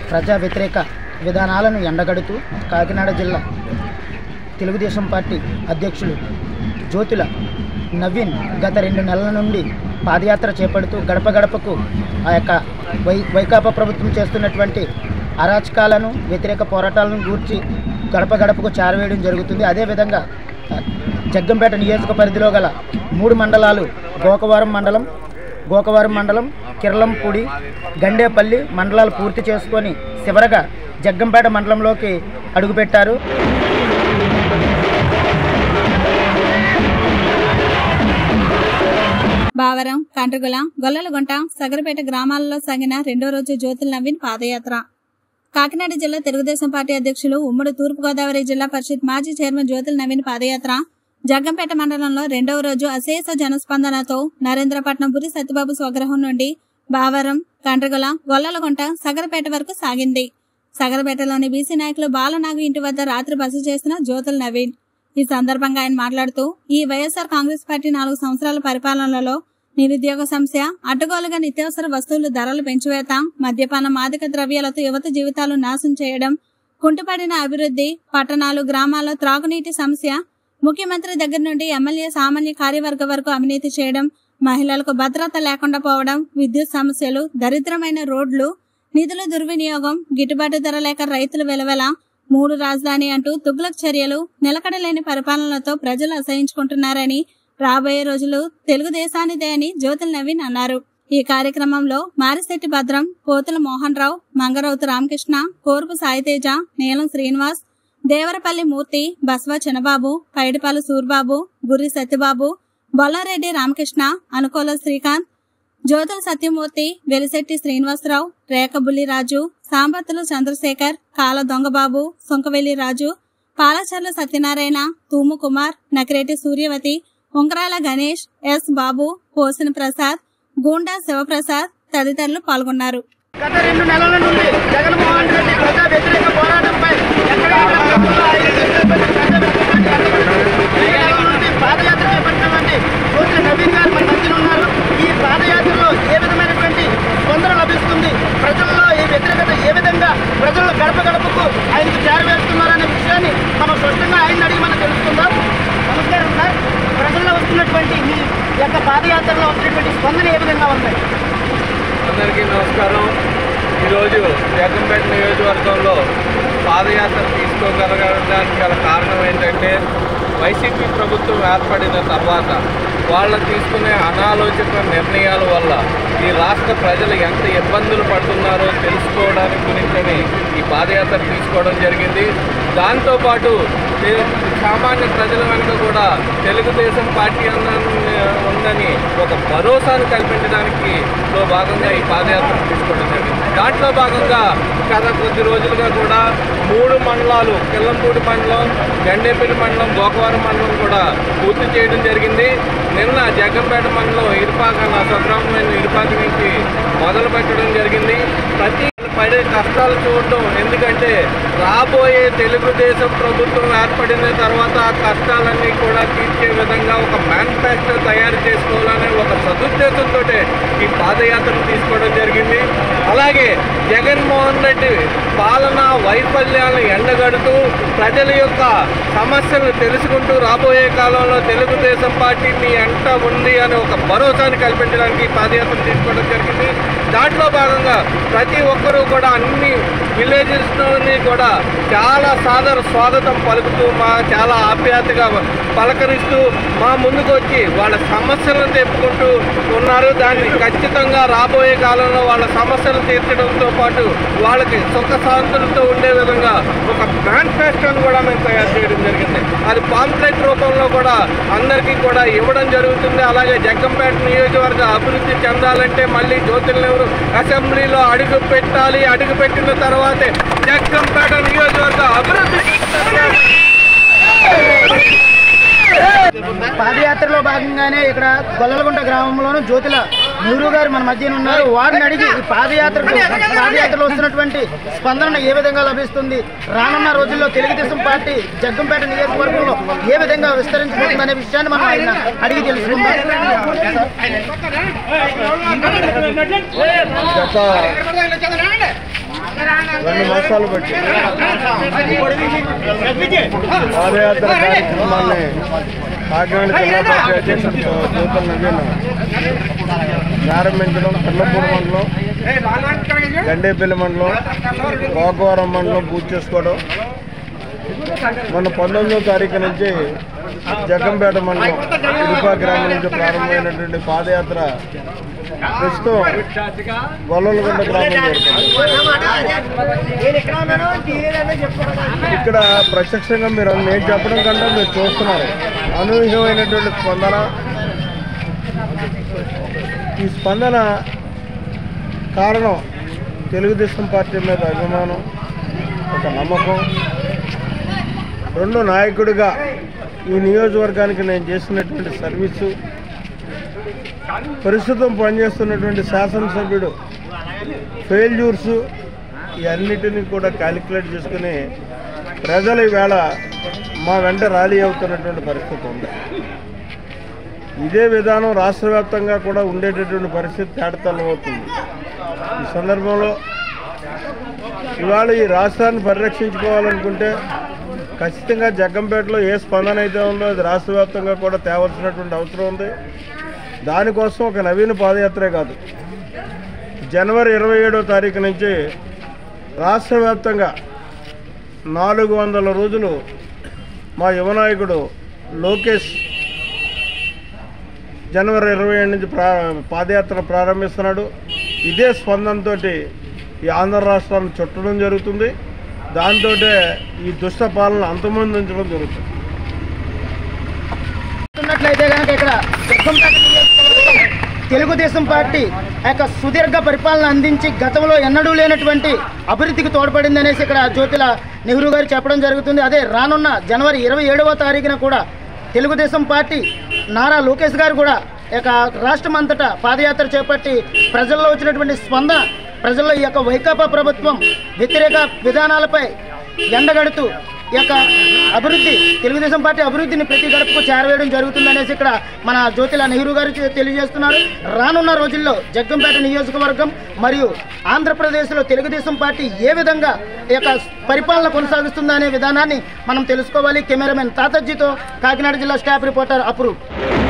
ప్రజా వ్యతిరేక విధానాలను ఎండగడుతూ కాకినాడ జిల్లా తెలుగుదేశం పార్టీ అధ్యక్షులు జ్యోతుల నవీన్ గత రెండు నెలల నుండి పాదయాత్ర చేపడుతూ గడప గడపకు ఆ యొక్క వై వైకాపా ప్రభుత్వం చేస్తున్నటువంటి అరాచకాలను వ్యతిరేక పోరాటాలను గూర్చి గడప గడపకు చేరవేయడం జరుగుతుంది అదేవిధంగా ఆ, జగ్గంపేట నియోజక పరిధిలో గల మూడు మండలాలు గోకవరం మండలం గోకవరం మండలం కిర్లంపూడి గండేపల్లి మండలాలు పూర్తి చేసుకొని చివరగా జగ్గంపేట మండలంలోకి అడుగుపెట్టారు బావరం కంట్రగుల గొల్లలగుంట సగరపేట గ్రామాలలో సాగిన రెండో రోజు జ్యోతుల నవీన్ పాదయాత్ర కాకినాడ జిల్లా తెలుగుదేశం పార్టీ అధ్యక్షులు ఉమ్మడి తూర్పుగోదావరి జిల్లా పరిషత్ మాజీ చైర్మన్ జ్యోతుల నవీన్ పాదయాత్ర జగ్గంపేట మండలంలో రెండవ రోజు అశేష జనస్పందనతో నరేంద్రపట్నం బురి సత్యబాబు స్వగృహం నుండి బావరం కండ్రగుల గొల్లలగుంట సగరపేట వరకు సాగింది సగరపేటలోని బీసీ నాయకులు బాలనాగు ఇంటి వద్ద రాత్రి బస చేసిన జ్యోతుల నవీన్ ఈ సందర్భంగా ఆయన మాట్లాడుతూ ఈ వైఎస్ఆర్ కాంగ్రెస్ పార్టీ నాలుగు సంవత్సరాల పరిపాలనలో నిరుద్యోగ సమస్య అడ్డగోలుగా నిత్యావసర వస్తువుల ధరలు పెంచివేత మద్యపాన మాదక ద్రవ్యాలతో యువత జీవితాలు నాశనం చేయడం కుంటుపడిన అభివృద్ధి పట్టణాలు గ్రామాల్లో త్రాగునీటి సమస్య ముఖ్యమంత్రి దగ్గర నుండి ఎమ్మెల్యే సామాన్య కార్యవర్గ వరకు అవినీతి చేయడం మహిళలకు భద్రత లేకుండా పోవడం విద్యుత్ సమస్యలు దరిద్రమైన రోడ్లు నిధుల దుర్వినియోగం గిట్టుబాటు ధర లేక రైతులు వెలవెల మూడు రాజధాని అంటూ తుగ్లక్ చర్యలు నిలకడలేని పరిపాలనలతో ప్రజలు అసహించుకుంటున్నారని రాబోయే రోజులు తెలుగుదేశానిదే అని జ్యోతుల నవీన్ అన్నారు ఈ కార్యక్రమంలో మారిశెట్టి భద్రం పోతుల మోహన్ రావు మంగరౌతు రామకృష్ణ కోర్పు సాయితేజ నీలం శ్రీనివాస్ దేవరపల్లి మూర్తి బస్వ చినబాబు పైడిపాలు సూర్బాబు బుర్రి సత్యబాబు బొల్లారెడ్డి రామకృష్ణ అనుకోల శ్రీకాంత్ జ్యోతుల సత్యమూర్తి వెలిశెట్టి శ్రీనివాసరావు రేకబుల్లి రాజు సాంబత్తులు చంద్రశేఖర్ కాల దొంగబాబు సుంకవెల్లి రాజు పాలచర్ల సత్యనారాయణ తూము కుమార్ నకిరెడ్డి సూర్యవతి ఉంకరాల గణేష్ ఎస్ బాబు పోసిన ప్రసాద్ గూండా శివప్రసాద్ తదితరులు పాల్గొన్నారు గత రెండు నెలల నుండి జగన్మోహన్ రెడ్డి ప్రజా వ్యతిరేక పోరాటంపై ఎక్కడెక్కడ ప్రభుత్వం ఆయన చేసినటువంటి ప్రజా వ్యతిరేక ఈ నెల నుండి పాదయాత్ర చేపట్టినటువంటి జ్యోతి నవీన్ గారు మన మధ్యన ఉన్నారు ఈ పాదయాత్రలో ఏ విధమైనటువంటి స్పందన లభిస్తుంది ప్రజల్లో ఈ వ్యతిరేకత ఏ విధంగా ప్రజలు గడప గడపకు ఆయనకు చేరవేస్తున్నారనే విషయాన్ని మనం స్పష్టంగా ఆయన అడిగి మనం తెలుసుకుందాం నమస్కారం సార్ ప్రజల్లో వస్తున్నటువంటి మీ యొక్క పాదయాత్రలో వస్తున్నటువంటి స్పందన ఏ విధంగా ఉంది అందరికీ నమస్కారం ఈరోజు జగంపేట నియోజకవర్గంలో పాదయాత్ర తీసుకోగలగడానికి గల కారణం ఏంటంటే వైసీపీ ప్రభుత్వం ఏర్పడిన తర్వాత వాళ్ళు తీసుకునే అనాలోచిత నిర్ణయాల వల్ల ఈ రాష్ట్ర ప్రజలు ఎంత ఇబ్బందులు పడుతున్నారో తెలుసుకోవడానికి గురించని ఈ పాదయాత్ర తీసుకోవడం జరిగింది దాంతోపాటు ఏ- సామాన్య ప్రజల వెనుక కూడా తెలుగుదేశం పార్టీ అన్న ఉందని ఒక భరోసాను కల్పించడానికి లో భాగంగా ఈ పాదయాత్ర తీసుకోవడం జరిగింది దాంట్లో భాగంగా గత కొద్ది రోజులుగా కూడా మూడు మండలాలు కిల్లంపూడి మండలం గండేపల్లి మండలం గోకవరం మండలం కూడా పూర్తి చేయడం జరిగింది నిన్న జగ్గంపేట మండలం ఇరుపాక నా స్వగ్రామమైన ఇరుపాక నుంచి మొదలు పెట్టడం జరిగింది ప్రతి పడే కష్టాలు చూడటం ఎందుకంటే రాబోయే తెలుగుదేశం ప్రభుత్వం ఏర్పడిన తర్వాత ఆ కష్టాలన్నీ కూడా తీర్చే విధంగా ఒక మేనిఫెస్టో తయారు చేసుకోవాలనే ఒక సదుద్దేశంతో ఈ పాదయాత్రను తీసుకోవడం జరిగింది అలాగే జగన్మోహన్ రెడ్డి పాలన వైఫల్యాలను ఎండగడుతూ ప్రజల యొక్క సమస్యలను తెలుసుకుంటూ రాబోయే కాలంలో తెలుగుదేశం పార్టీ మీ ఎంట ఉంది అనే ఒక భరోసాని కల్పించడానికి ఈ పాదయాత్ర తీసుకోవడం జరిగింది దాంట్లో భాగంగా ప్రతి ఒక్కరూ కూడా అన్ని విలేజెస్లోని కూడా చాలా సాదర స్వాగతం పలుకుతూ మా చాలా ఆప్యాయతగా పలకరిస్తూ మా ముందుకు వచ్చి వాళ్ళ సమస్యలను తెప్పుకుంటూ ఉన్నారు దాన్ని ఖచ్చితంగా రాబోయే కాలంలో వాళ్ళ సమస్యలు తీర్చడంతో పాటు వాళ్ళకి సుఖ శాంతులతో ఉండే విధంగా ఒక మేనిఫెస్టోని కూడా మేము తయారు చేయడం జరిగింది అది పాంప్లెట్ రూపంలో కూడా అందరికీ కూడా ఇవ్వడం జరుగుతుంది అలాగే జగ్గంపేట నియోజకవర్గ అభివృద్ధి చెందాలంటే మళ్ళీ జ్యోతిర్నెవరు అసెంబ్లీలో అడుగు పెట్టాలి అడుగు పెట్టిన తర్వాతే జగ్గంపేట నియోజకవర్గ అభివృద్ధి చెందాలి. పాదయాత్రలో భాగంగానే ఇక్కడ గొల్లలగుంట గ్రామంలోను జ్యోతుల నూరు గారు మన మధ్యన ఉన్నారు వారిని అడిగి ఈ పాదయాత్రకు పాదయాత్రలో వస్తున్నటువంటి స్పందన ఏ విధంగా లభిస్తుంది రానున్న రోజుల్లో తెలుగుదేశం పార్టీ జగ్గంపేట నియోజకవర్గంలో ఏ విధంగా విస్తరించబోతుంది అనే విషయాన్ని మనం ఆయన అడిగి తెలుసుకుందాం గత రెండు మాసాలు బట్టి పాదయాత్ర కార్యక్రమాన్ని కాకినాడ జిల్లా పార్టీ అధ్యక్షుడు జ్యోతుల నవీన్ ప్రారంభించడం పిల్లపూడి మండలం గండేపల్లి మండలం గోకవరం మండలం పూర్తి చేసుకోవడం మొన్న పంతొమ్మిదో తారీఖు నుంచి జగంపేట మండలం ఇరుపా గ్రామం నుంచి ప్రారంభమైనటువంటి పాదయాత్ర ప్రస్తుతం గొల్లలగొండ గ్రామం జరుగుతుంది ఇక్కడ ప్రత్యక్షంగా మీరు నేను చెప్పడం కంటే మీరు చూస్తున్నారు అనూహ్యమైనటువంటి స్పందన ఈ స్పందన కారణం తెలుగుదేశం పార్టీ మీద అభిమానం ఒక నమ్మకం రెండు నాయకుడిగా ఈ నియోజకవర్గానికి నేను చేసినటువంటి సర్వీసు ప్రస్తుతం పనిచేస్తున్నటువంటి శాసనసభ్యుడు ఫెయిల్యూర్స్ ఇవన్నిటిని కూడా క్యాలిక్యులేట్ చేసుకుని ప్రజలు ఈవేళ మా వెంట ర్యాలీ అవుతున్నటువంటి పరిస్థితి ఉంది ఇదే విధానం రాష్ట్ర వ్యాప్తంగా కూడా ఉండేటటువంటి పరిస్థితి తేటతల్లం అవుతుంది ఈ సందర్భంలో ఇవాళ ఈ రాష్ట్రాన్ని పరిరక్షించుకోవాలనుకుంటే ఖచ్చితంగా జగ్గంపేటలో ఏ స్పందన అయితే ఉందో అది రాష్ట్ర వ్యాప్తంగా కూడా తేవాల్సినటువంటి అవసరం ఉంది దానికోసం ఒక నవీన పాదయాత్రే కాదు జనవరి ఇరవై ఏడో తారీఖు నుంచి రాష్ట్ర వ్యాప్తంగా నాలుగు వందల రోజులు మా యువనాయకుడు లోకేష్ జనవరి ఇరవై ఏడు నుంచి ప్రా పాదయాత్ర ప్రారంభిస్తున్నాడు ఇదే స్పందనతో ఈ ఆంధ్ర రాష్ట్రాన్ని చుట్టడం జరుగుతుంది దాంతో ఈ దుష్ట పాలన అంతమొందించడం జరుగుతుంది చూస్తున్నట్లయితే కనుక ఇక్కడ జగ్గంపేట నియోజకవర్గం తెలుగుదేశం పార్టీ యొక్క సుదీర్ఘ పరిపాలన అందించి గతంలో ఎన్నడూ లేనటువంటి అభివృద్ధికి తోడ్పడింది అనేసి ఇక్కడ జ్యోతిల నెహ్రూ గారు చెప్పడం జరుగుతుంది అదే రానున్న జనవరి ఇరవై ఏడవ తారీఖున కూడా తెలుగుదేశం పార్టీ నారా లోకేష్ గారు కూడా ఈ యొక్క రాష్ట్రం అంతటా పాదయాత్ర చేపట్టి ప్రజల్లో వచ్చినటువంటి స్పందన ప్రజల్లో ఈ యొక్క వైకాపా ప్రభుత్వం వ్యతిరేక విధానాలపై ఎండగడుతూ ఈ యొక్క అభివృద్ధి తెలుగుదేశం పార్టీ అభివృద్ధిని ప్రతి గడపకు చేరవేయడం జరుగుతుందనేసి ఇక్కడ మన జ్యోతిల నెహ్రూ గారు చె- తెలియజేస్తున్నారు రానున్న రోజుల్లో జగ్గంపేట నియోజకవర్గం మరియు ఆంధ్రప్రదేశ్లో తెలుగుదేశం పార్టీ ఏ విధంగా ఈ యొక్క పరిపాలన కొనసాగిస్తుందనే విధానాన్ని మనం తెలుసుకోవాలి కెమెరామెన్ తాతజ్జీతో కాకినాడ జిల్లా స్టాఫ్ రిపోర్టర్ అప్రూవ్